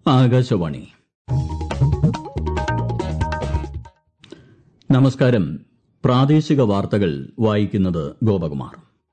ആകാശവാണി നമസ്കാരം പ്രാദേശിക വാർത്തകൾ വായിക്കുന്നത് ഗോപകുമാർ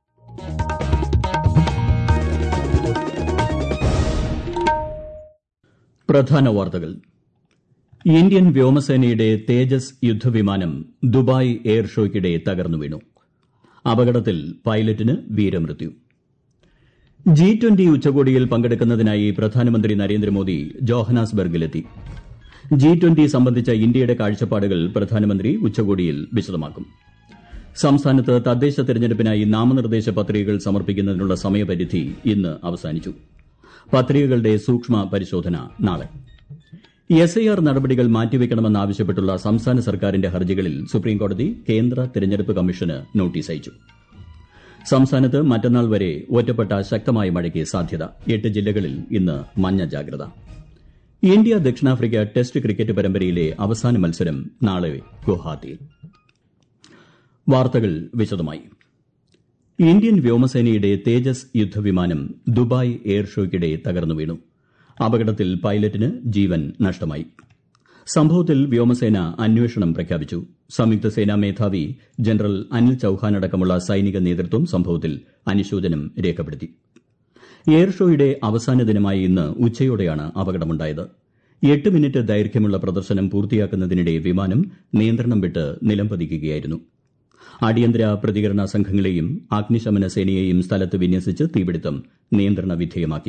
പ്രധാന വാർത്തകൾ ഇന്ത്യൻ വ്യോമസേനയുടെ തേജസ് യുദ്ധവിമാനം ദുബായ് എയർ ഷോയ്ക്കിടെ തകർന്നു വീണു അപകടത്തിൽ പൈലറ്റിന് വീരമൃത്യു ജി ട്വന്റി ഉച്ചകോടിയിൽ പങ്കെടുക്കുന്നതിനായി പ്രധാനമന്ത്രി നരേന്ദ്രമോദി ജോഹനാസ്ബർഗിലെത്തി ജി ട്വന്റി സംബന്ധിച്ച ഇന്ത്യയുടെ കാഴ്ചപ്പാടുകൾ പ്രധാനമന്ത്രി ഉച്ചകോടിയിൽ വിശദമാക്കും സംസ്ഥാനത്ത് തദ്ദേശ തെരഞ്ഞെടുപ്പിനായി നാമനിർദ്ദേശ പത്രികകൾ സമർപ്പിക്കുന്നതിനുള്ള സമയപരിധി ഇന്ന് അവസാനിച്ചു പത്രികകളുടെ സൂക്ഷ്മ പരിശോധന നാളെ എസ് ഐ ആർ നടപടികൾ മാറ്റിവെക്കണമെന്നാവശ്യപ്പെട്ടുള്ള സംസ്ഥാന സർക്കാരിന്റെ ഹർജികളിൽ സുപ്രീംകോടതി കേന്ദ്ര തെരഞ്ഞെടുപ്പ് കമ്മീഷന് നോട്ടീസ് അയച്ചു സംസ്ഥാനത്ത് മറ്റന്നാൾ വരെ ഒറ്റപ്പെട്ട ശക്തമായ മഴയ്ക്ക് സാധ്യത എട്ട് ജില്ലകളിൽ ഇന്ന് മഞ്ഞ ജാഗ്രത ഇന്ത്യ ദക്ഷിണാഫ്രിക്ക ടെസ്റ്റ് ക്രിക്കറ്റ് പരമ്പരയിലെ അവസാന മത്സരം നാളെ ഗുവാഹത്തിയിൽ വാർത്തകൾ വിശദമായി ഇന്ത്യൻ വ്യോമസേനയുടെ തേജസ് യുദ്ധവിമാനം ദുബായ് എയർ ഷോയ്ക്കിടെ തകർന്നു വീണു അപകടത്തിൽ പൈലറ്റിന് ജീവൻ നഷ്ടമായി സംഭവത്തിൽ വ്യോമസേന അന്വേഷണം പ്രഖ്യാപിച്ചു സംയുക്ത സേനാ മേധാവി ജനറൽ അനിൽ ചൌഹാൻ അടക്കമുള്ള സൈനിക നേതൃത്വം സംഭവത്തിൽ അനുശോചനം രേഖപ്പെടുത്തി എയർ ഷോയുടെ അവസാന ദിനമായ ഇന്ന് ഉച്ചയോടെയാണ് അപകടമുണ്ടായത് എട്ട് മിനിറ്റ് ദൈർഘ്യമുള്ള പ്രദർശനം പൂർത്തിയാക്കുന്നതിനിടെ വിമാനം നിയന്ത്രണം വിട്ട് നിലംപതിക്കുകയായിരുന്നു അടിയന്തര പ്രതികരണ സംഘങ്ങളെയും അഗ്നിശമന സേനയെയും സ്ഥലത്ത് വിന്യസിച്ച് തീപിടുത്തം നിയന്ത്രണ വിധേയമാക്കി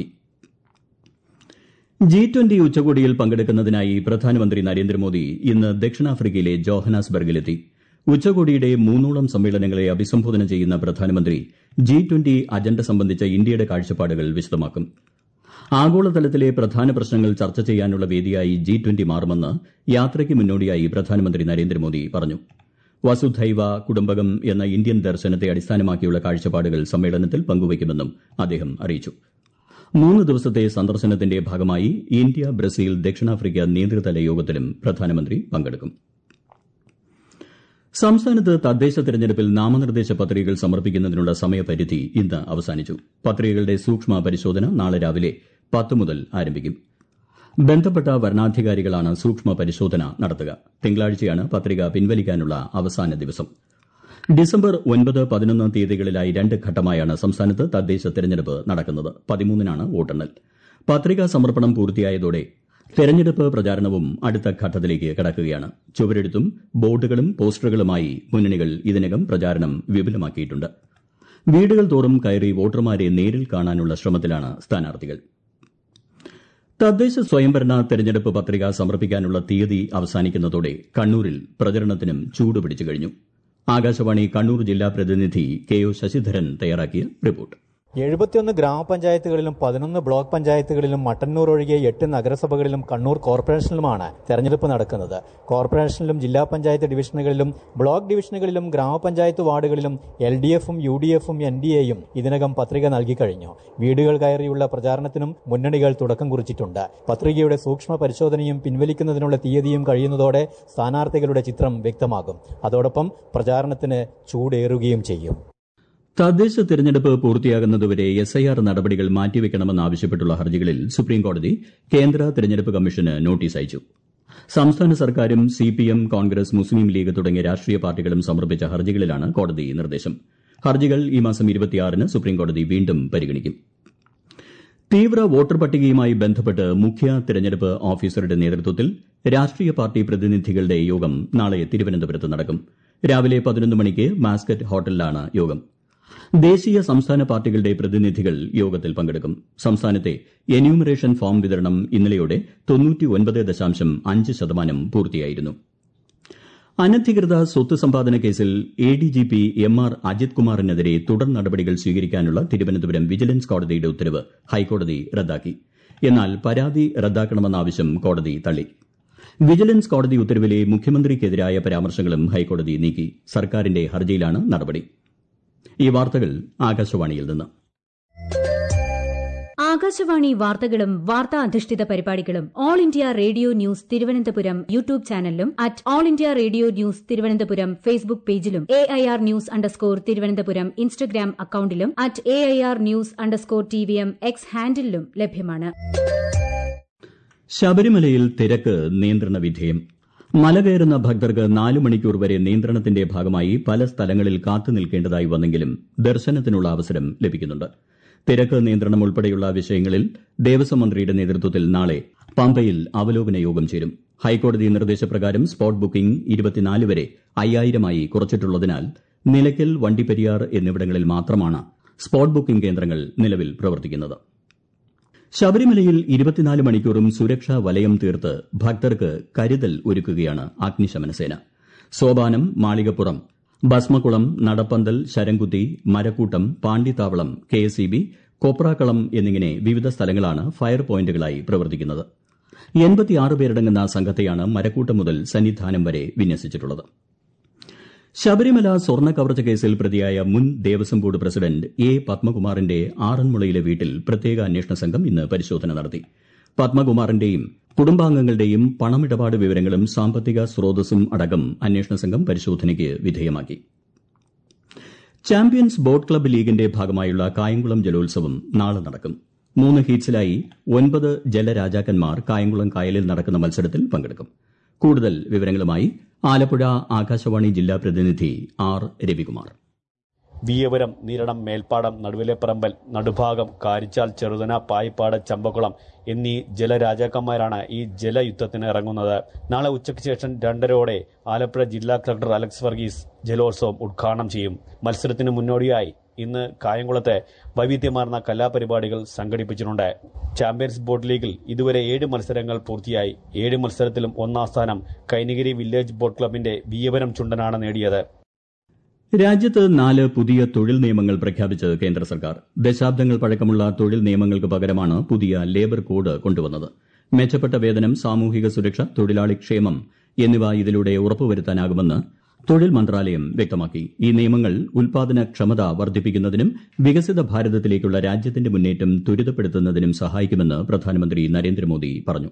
ജി ട്വന്റി ഉച്ചകോടിയിൽ പങ്കെടുക്കുന്നതിനായി പ്രധാനമന്ത്രി നരേന്ദ്രമോദി ഇന്ന് ദക്ഷിണാഫ്രിക്കയിലെ ജോഹനാസ്ബർഗിലെത്തി ഉച്ചകോടിയുടെ മൂന്നോളം സമ്മേളനങ്ങളെ അഭിസംബോധന ചെയ്യുന്ന പ്രധാനമന്ത്രി ജി ട്വന്റി അജണ്ട സംബന്ധിച്ച ഇന്ത്യയുടെ കാഴ്ചപ്പാടുകൾ വിശദമാക്കും ആഗോളതലത്തിലെ പ്രധാന പ്രശ്നങ്ങൾ ചർച്ച ചെയ്യാനുള്ള വേദിയായി ജി ട്വന്റി മാറുമെന്ന് യാത്രയ്ക്ക് മുന്നോടിയായി പ്രധാനമന്ത്രി നരേന്ദ്രമോദി പറഞ്ഞു വസുധൈവ കുടുംബകം എന്ന ഇന്ത്യൻ ദർശനത്തെ അടിസ്ഥാനമാക്കിയുള്ള കാഴ്ചപ്പാടുകൾ സമ്മേളനത്തിൽ പങ്കുവയ്ക്കുമെന്നും അദ്ദേഹം അറിയിച്ചു മൂന്ന് ദിവസത്തെ സന്ദർശനത്തിന്റെ ഭാഗമായി ഇന്ത്യ ബ്രസീൽ ദക്ഷിണാഫ്രിക്ക നേതൃതല യോഗത്തിലും പ്രധാനമന്ത്രി പങ്കെടുക്കും സംസ്ഥാനത്ത് തദ്ദേശ തെരഞ്ഞെടുപ്പിൽ നാമനിർദ്ദേശ പത്രികകൾ സമർപ്പിക്കുന്നതിനുള്ള സമയപരിധി ഇന്ന് അവസാനിച്ചു പത്രികകളുടെ സൂക്ഷ്മ പരിശോധന നാളെ രാവിലെ പത്ത് മുതൽ ആരംഭിക്കും ബന്ധപ്പെട്ട വരണാധികാരികളാണ് സൂക്ഷ്മ പരിശോധന നടത്തുക തിങ്കളാഴ്ചയാണ് പത്രിക പിൻവലിക്കാനുള്ള അവസാന ദിവസം ഡിസംബർ ഒൻപത് പതിനൊന്ന് തീയതികളിലായി രണ്ട് ഘട്ടമായാണ് സംസ്ഥാനത്ത് തദ്ദേശ തെരഞ്ഞെടുപ്പ് നടക്കുന്നത് പതിമൂന്നിനാണ് വോട്ടെണ്ണൽ പത്രികാ സമർപ്പണം പൂർത്തിയായതോടെ തെരഞ്ഞെടുപ്പ് പ്രചാരണവും അടുത്ത ഘട്ടത്തിലേക്ക് കടക്കുകയാണ് ചുവരെഴുത്തും ബോർഡുകളും പോസ്റ്ററുകളുമായി മുന്നണികൾ ഇതിനകം പ്രചാരണം വിപുലമാക്കിയിട്ടുണ്ട് വീടുകൾ തോറും കയറി വോട്ടർമാരെ നേരിൽ കാണാനുള്ള ശ്രമത്തിലാണ് സ്ഥാനാർത്ഥികൾ തദ്ദേശ സ്വയംഭരണ തെരഞ്ഞെടുപ്പ് പത്രിക സമർപ്പിക്കാനുള്ള തീയതി അവസാനിക്കുന്നതോടെ കണ്ണൂരിൽ പ്രചരണത്തിനും ചൂടുപിടിച്ചു കഴിഞ്ഞു ആകാശവാണി കണ്ണൂർ ജില്ലാ പ്രതിനിധി കെ ഒ ശശിധരൻ തയ്യാറാക്കിയ റിപ്പോർട്ട് എഴുപത്തിയൊന്ന് ഗ്രാമപഞ്ചായത്തുകളിലും പതിനൊന്ന് ബ്ലോക്ക് പഞ്ചായത്തുകളിലും മട്ടന്നൂർ ഒഴികെ എട്ട് നഗരസഭകളിലും കണ്ണൂർ കോർപ്പറേഷനിലുമാണ് തെരഞ്ഞെടുപ്പ് നടക്കുന്നത് കോർപ്പറേഷനിലും ജില്ലാ പഞ്ചായത്ത് ഡിവിഷനുകളിലും ബ്ലോക്ക് ഡിവിഷനുകളിലും ഗ്രാമപഞ്ചായത്ത് വാർഡുകളിലും എൽ ഡി എഫും യു ഡി എഫും എൻ ഡി എയും ഇതിനകം പത്രിക നൽകിക്കഴിഞ്ഞു വീടുകൾ കയറിയുള്ള പ്രചാരണത്തിനും മുന്നണികൾ തുടക്കം കുറിച്ചിട്ടുണ്ട് പത്രികയുടെ സൂക്ഷ്മ പരിശോധനയും പിൻവലിക്കുന്നതിനുള്ള തീയതിയും കഴിയുന്നതോടെ സ്ഥാനാർത്ഥികളുടെ ചിത്രം വ്യക്തമാകും അതോടൊപ്പം പ്രചാരണത്തിന് ചൂടേറുകയും ചെയ്യും തദ്ദേശ തെരഞ്ഞെടുപ്പ് പൂർത്തിയാകുന്നതുവരെ എസ് ഐ ആർ നടപടികൾ മാറ്റിവെക്കണമെന്നാവശ്യപ്പെട്ടുള്ള ഹർജികളിൽ സുപ്രീംകോടതി കേന്ദ്ര തെരഞ്ഞെടുപ്പ് കമ്മീഷന് നോട്ടീസ് അയച്ചു സംസ്ഥാന സർക്കാരും സിപിഎം കോൺഗ്രസ് മുസ്ലിം ലീഗ് തുടങ്ങിയ രാഷ്ട്രീയ പാർട്ടികളും സമർപ്പിച്ച ഹർജികളിലാണ് കോടതി നിർദ്ദേശം ഹർജികൾ ഈ മാസം ഇരുപത്തിയാറിന് സുപ്രീംകോടതി വീണ്ടും പരിഗണിക്കും തീവ്ര വോട്ടർ പട്ടികയുമായി ബന്ധപ്പെട്ട് മുഖ്യ തെരഞ്ഞെടുപ്പ് ഓഫീസറുടെ നേതൃത്വത്തിൽ രാഷ്ട്രീയ പാർട്ടി പ്രതിനിധികളുടെ യോഗം നാളെ തിരുവനന്തപുരത്ത് നടക്കും രാവിലെ പതിനൊന്ന് മണിക്ക് മാസ്കറ്റ് ഹോട്ടലിലാണ് യോഗം ദേശീയ സംസ്ഥാന പാർട്ടികളുടെ പ്രതിനിധികൾ യോഗത്തിൽ പങ്കെടുക്കും സംസ്ഥാനത്തെ എന്യൂമറേഷൻ ഫോം വിതരണം ഇന്നലെയോടെ ശതമാനം പൂർത്തിയായിരുന്നു അനധികൃത സ്വത്ത് സമ്പാദന കേസിൽ A D G P M R Ajith കുമാറിനെതിരെ തുടർ നടപടികൾ സ്വീകരിക്കാനുള്ള തിരുവനന്തപുരം വിജിലൻസ് കോടതിയുടെ ഉത്തരവ് ഹൈക്കോടതി റദ്ദാക്കി എന്നാൽ പരാതി റദ്ദാക്കണമെന്ന ആവശ്യം കോടതി തള്ളി വിജിലൻസ് കോടതി ഉത്തരവിലെ മുഖ്യമന്ത്രിക്കെതിരായ പരാമർശങ്ങളും ഹൈക്കോടതി നീക്കി സർക്കാരിന്റെ ഹർജിയിലാണ് നടപടി ഈ വാർത്തകൾ ആകാശവാണിയിൽ നിന്ന് ആകാശവാണി വാർത്തകളും വാർത്താ അധിഷ്ഠിത പരിപാടികളും All India Radio news Thiruvananthapuram YouTube ചാനലിലും at All India Radio news Thiruvananthapuram Facebook പേജിലും A I R news underscore Thiruvananthapuram Instagram അക്കൌണ്ടിലും at A I R news underscore T V M X ഹാൻഡിലും ലഭ്യമാണ് ശബരിമലയിൽ തിരക്ക് നിയന്ത്രണ വിധേയം മല കയറുന്ന ഭക്തർക്ക് നാല് മണിക്കൂർ വരെ നിയന്ത്രണത്തിന്റെ ഭാഗമായി പല സ്ഥലങ്ങളിൽ കാത്തു നിൽക്കേണ്ടതായി വന്നെങ്കിലും ദർശനത്തിനുള്ള അവസരം ലഭിക്കുന്നുണ്ട് തിരക്ക് നിയന്ത്രണം ഉൾപ്പെടെയുള്ള വിഷയങ്ങളിൽ ദേവസ്വം മന്ത്രിയുടെ നേതൃത്വത്തിൽ നാളെ പമ്പയിൽ അവലോകന യോഗം ചേരും ഹൈക്കോടതി നിർദ്ദേശപ്രകാരം സ്പോട്ട് ബുക്കിംഗ് ഇരുപത്തിനാല് വരെ അയ്യായിരമായി കുറച്ചിട്ടുള്ളതിനാൽ നിലയ്ക്കൽ വണ്ടിപ്പെരിയാർ എന്നിവിടങ്ങളിൽ മാത്രമാണ് സ്പോട്ട് ബുക്കിംഗ് കേന്ദ്രങ്ങൾ നിലവിൽ പ്രവർത്തിക്കുന്നത് ശബരിമലയിൽ ഇരുപത്തിനാല് മണിക്കൂറും സുരക്ഷാ വലയം തീർത്ത് ഭക്തർക്ക് കരുതൽ ഒരുക്കുകയാണ് അഗ്നിശമനസേന സോപാനം മാളികപ്പുറം ഭസ്മക്കുളം നടപ്പന്തൽ ശരംകുത്തി മരക്കൂട്ടം പാണ്ടിത്താവളം കെഎസ്ഇബി കൊപ്രാക്കളം എന്നിങ്ങനെ വിവിധ സ്ഥലങ്ങളാണ് ഫയർ പോയിന്റുകളായി പ്രവർത്തിക്കുന്നത് എൺപത്തിയാറ് പേരടങ്ങുന്ന സംഘത്തെയാണ് മരക്കൂട്ടം മുതൽ സന്നിധാനം വരെ വിന്യസിച്ചിട്ടുള്ളത് ശബരിമല സ്വർണ്ണ കവർച്ച കേസിൽ പ്രതിയായ മുൻ ദേവസ്വം ബോർഡ് പ്രസിഡന്റ് എ പത്മകുമാറിന്റെ ആറന്മുളയിലെ വീട്ടിൽ പ്രത്യേക അന്വേഷണ സംഘം ഇന്ന് പരിശോധന നടത്തി പത്മകുമാറിന്റെയും കുടുംബാംഗങ്ങളുടെയും പണമിടപാട് വിവരങ്ങളും സാമ്പത്തിക സ്രോതസ്സും അടക്കം അന്വേഷണ സംഘം പരിശോധനയ്ക്ക് വിധേയമാക്കി ചാമ്പ്യൻസ് ബോട്ട് ക്ലബ്ബ് ലീഗിന്റെ ഭാഗമായുള്ള കായംകുളം ജലോത്സവം നാളെ നടക്കും മൂന്ന് ഹീറ്റ്സിലായി ഒൻപത് ജലരാജാക്കന്മാർ കായംകുളം കായലിൽ നടക്കുന്ന മത്സരത്തിൽ പങ്കെടുക്കും കൂടുതൽ വിവരങ്ങളുമായി ആലപ്പുഴ ആകാശവാണി ജില്ലാ പ്രതിനിധി ആർ രവികുമാർ വിയപുരം നീരണം മേൽപ്പാടം നടുവിലെപ്പറമ്പൽ നടുഭാഗം കാരിച്ചാൽ ചെറുതന പായിപ്പാട് ചമ്പക്കുളം എന്നീ ജലരാജാക്കന്മാരാണ് ഈ ജലയുദ്ധത്തിന് ഇറങ്ങുന്നത് നാളെ ഉച്ചയ്ക്ക് ശേഷം രണ്ടരയോടെ ആലപ്പുഴ ജില്ലാ കളക്ടർ അലക്സ് വർഗീസ് ജലോത്സവം ഉദ്ഘാടനം ചെയ്യും മത്സരത്തിന് മുന്നോടിയായി ഇന്ന് കായംകുളത്ത് വൈവിധ്യമാർന്ന കലാപരിപാടികൾ സംഘടിപ്പിച്ചിട്ടുണ്ട് ചാമ്പ്യൻസ് ബോട്ട് ലീഗിൽ ഇതുവരെ ഏഴ് മത്സരങ്ങൾ പൂർത്തിയായി ഏഴ് മത്സരത്തിലും ഒന്നാം സ്ഥാനം കൈനഗിരി വില്ലേജ് ബോട്ട് ക്ലബിന്റെ വിയപുരം ചുണ്ടനാണ് നേടിയത് രാജ്യത്ത് നാല് പുതിയ തൊഴിൽ നിയമങ്ങൾ പ്രഖ്യാപിച്ച് കേന്ദ്ര സർക്കാർ ദശാബ്ദങ്ങൾ പഴക്കമുള്ള തൊഴിൽ നിയമങ്ങൾക്ക് പകരമാണ് പുതിയ ലേബർ കോഡ് കൊണ്ടുവന്നത് മെച്ചപ്പെട്ട വേതനം സാമൂഹിക സുരക്ഷ തൊഴിലാളി ക്ഷേമം എന്നിവ ഇതിലൂടെ ഉറപ്പുവരുത്താനാകുമെന്ന് തൊഴിൽ മന്ത്രാലയം വ്യക്തമാക്കി ഈ നിയമങ്ങൾ ഉൽപാദന ക്ഷമത വർദ്ധിപ്പിക്കുന്നതിനും വികസിത ഭാരതത്തിലേക്കുള്ള രാജ്യത്തിന്റെ മുന്നേറ്റം ത്വരിതപ്പെടുത്തുന്നതിനും സഹായിക്കുമെന്ന് പ്രധാനമന്ത്രി നരേന്ദ്രമോദി പറഞ്ഞു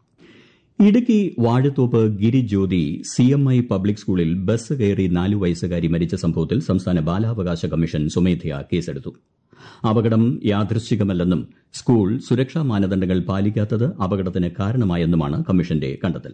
Idukki Vazhathoppu Girijyothi C M I public സ്കൂളിൽ ബസ് കയറി നാലു വയസ്സുകാരി മരിച്ച സംഭവത്തിൽ സംസ്ഥാന ബാലാവകാശ കമ്മീഷൻ സ്വമേധയാ കേസെടുത്തു അപകടം യാദൃശ്ചികമല്ലെന്നും സ്കൂൾ സുരക്ഷാ മാനദണ്ഡങ്ങൾ പാലിക്കാത്തത് അപകടത്തിന് കാരണമായെന്നുമാണ് കമ്മീഷന്റെ കണ്ടെത്തൽ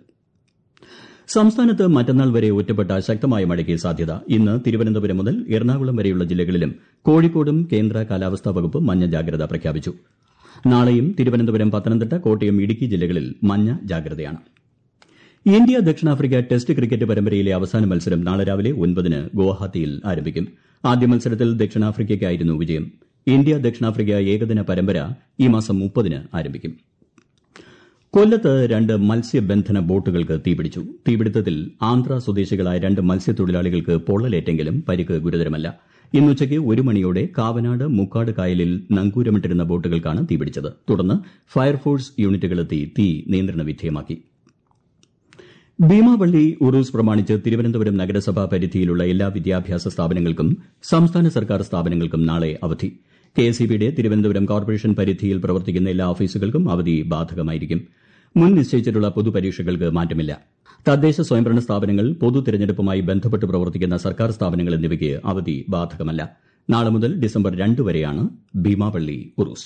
സംസ്ഥാനത്ത് മറ്റന്നാൾ വരെ ഒറ്റപ്പെട്ട ശക്തമായ മഴയ്ക്ക് സാധ്യത ഇന്ന് തിരുവനന്തപുരം മുതൽ എറണാകുളം വരെയുള്ള ജില്ലകളിലും കോഴിക്കോടും കേന്ദ്ര കാലാവസ്ഥാ വകുപ്പ് മഞ്ഞ ജാഗ്രത പ്രഖ്യാപിച്ചു നാളെയും തിരുവനന്തപുരം പത്തനംതിട്ട കോട്ടയം ഇടുക്കി ജില്ലകളിൽ മഞ്ഞ ജാഗ്രതയാണ് ഇന്ത്യ ദക്ഷിണാഫ്രിക്ക ടെസ്റ്റ് ക്രിക്കറ്റ് പരമ്പരയിലെ അവസാന മത്സരം നാളെ രാവിലെ ഒൻപതിന് ഗുവാഹത്തിയിൽ ആരംഭിക്കും ആദ്യ മത്സരത്തിൽ ദക്ഷിണാഫ്രിക്കയ്ക്കായിരുന്നു വിജയം ഇന്ത്യ ദക്ഷിണാഫ്രിക്ക ഏകദിന പരമ്പര ഈ മാസം മുപ്പതിന് ആരംഭിക്കും കൊല്ലത്ത് രണ്ട് മത്സ്യബന്ധന ബോട്ടുകൾക്ക് തീപിടിച്ചു തീപിടുത്തത്തിൽ ആന്ധ്ര സ്വദേശികളായ രണ്ട് മത്സ്യത്തൊഴിലാളികൾക്ക് പൊള്ളലേറ്റെങ്കിലും പരിക്ക് ഗുരുതരമല്ല ഇന്നുച്ചയ്ക്ക് ഒരു മണിയോടെ കാവനാട് മുക്കാട് കായലിൽ നങ്കൂരമിട്ടിരുന്ന ബോട്ടുകൾക്കാണ് തീപിടിച്ചത് തുടർന്ന് ഫയർഫോഴ്സ് യൂണിറ്റുകളെത്തി തീ നിയന്ത്രണ വിധേയമാക്കി ഭീമാപള്ളി ഉറൂസ് പ്രമാണിച്ച് തിരുവനന്തപുരം നഗരസഭാ പരിധിയിലുള്ള എല്ലാ വിദ്യാഭ്യാസ സ്ഥാപനങ്ങൾക്കും സംസ്ഥാന സർക്കാർ സ്ഥാപനങ്ങൾക്കും നാളെ അവധി കെഎസ്ഇബിയുടെ തിരുവനന്തപുരം കോർപ്പറേഷൻ പരിധിയിൽ പ്രവർത്തിക്കുന്ന എല്ലാ ഓഫീസുകൾക്കും അവധി ബാധകമായിരിക്കും മുൻ നിശ്ചയിച്ചിട്ടുള്ള പൊതുപരീക്ഷകൾക്ക് മാറ്റമില്ല തദ്ദേശ സ്വയംഭരണ സ്ഥാപനങ്ങൾ പൊതു തെരഞ്ഞെടുപ്പുമായി ബന്ധപ്പെട്ട് പ്രവർത്തിക്കുന്ന സർക്കാർ സ്ഥാപനങ്ങൾ എന്നിവയ്ക്ക് അവധി ബാധകമല്ല നാളെ മുതൽ ഡിസംബർ രണ്ട് വരെയാണ് ഭീമാപള്ളി ഉറൂസ്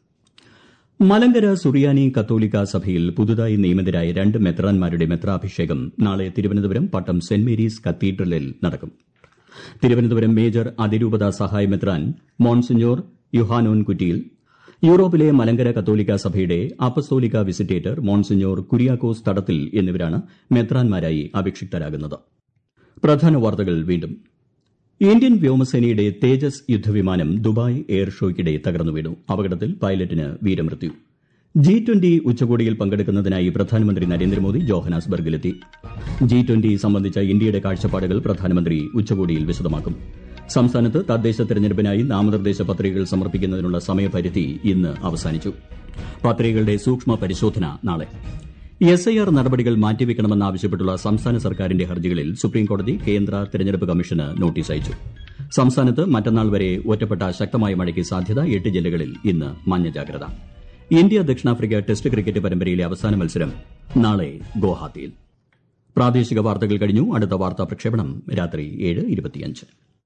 മലങ്കര സുറിയാനി കത്തോലിക്ക സഭയിൽ പുതുതായി നിയമിതരായ രണ്ട് മെത്രാൻമാരുടെ മെത്രാഭിഷേകം നാളെ തിരുവനന്തപുരം പട്ടം സെന്റ് മേരീസ് കത്തീഡ്രലിൽ നടക്കും തിരുവനന്തപുരം മേജർ അതിരൂപത സഹായ മെത്രാൻ മോൺസിഞ്ഞോർ യുഹാനോൻ കുറ്റിയിൽ യൂറോപ്പിലെ മലങ്കര കത്തോലിക്ക സഭയുടെ അപ്പസ്തോലിക്ക വിസിറ്റേറ്റർ മോൺസിഞ്ഞോർ കുര്യാക്കോസ് തടത്തിൽ എന്നിവരാണ് മെത്രാൻമാരായി അഭിഷിക്തരാകുന്നത് പ്രധാന വാർത്തകൾ വീണ്ടും ഇന്ത്യൻ വ്യോമസേനയുടെ തേജസ് യുദ്ധവിമാനം ദുബായ് എയർ ഷോയ്ക്കിടെ തകർന്നു വീണു അപകടത്തിൽ പൈലറ്റിന് വീരമൃത്യു ജി ട്വന്റി ഉച്ചകോടിയിൽ പങ്കെടുക്കുന്നതിനായി പ്രധാനമന്ത്രി നരേന്ദ്രമോദി ജോഹനാസ്ബർഗിലെത്തി ജി ട്വന്റി സംബന്ധിച്ച ഇന്ത്യയുടെ കാഴ്ചപ്പാടുകൾ പ്രധാനമന്ത്രി ഉച്ചകോടിയിൽ വിശദമാക്കും സംസ്ഥാനത്ത് തദ്ദേശ തെരഞ്ഞെടുപ്പിനായി നാമനിർദ്ദേശ പത്രികകൾ സമർപ്പിക്കുന്നതിനുള്ള സമയപരിധി ഇന്ന് അവസാനിച്ചു പത്രികകളുടെ സൂക്ഷ്മ പരിശോധന നാളെ എസ് ഐ ആർ നടപടികൾ മാറ്റിവെക്കണമെന്നാവശ്യപ്പെട്ടുള്ള സംസ്ഥാന സർക്കാരിന്റെ ഹർജികളിൽ സുപ്രീംകോടതി കേന്ദ്ര തെരഞ്ഞെടുപ്പ് കമ്മീഷന് നോട്ടീസ് അയച്ചു സംസ്ഥാനത്ത് മറ്റന്നാൾ വരെ ഒറ്റപ്പെട്ട ശക്തമായ മഴയ്ക്ക് സാധ്യത എട്ട് ജില്ലകളിൽ ഇന്ന് മഞ്ഞ ജാഗ്രത ഇന്ത്യ ദക്ഷിണാഫ്രിക്ക ടെസ്റ്റ് ക്രിക്കറ്റ് പരമ്പരയിലെ അവസാന മത്സരം നാളെ ഗുവാഹത്തിയിൽ പ്രാദേശിക വാർത്തകൾ കഴിഞ്ഞു അടുത്ത വാർത്താ പ്രക്ഷേപണം രാത്രി ഏഴ് ഇരുപത്തിയഞ്ച്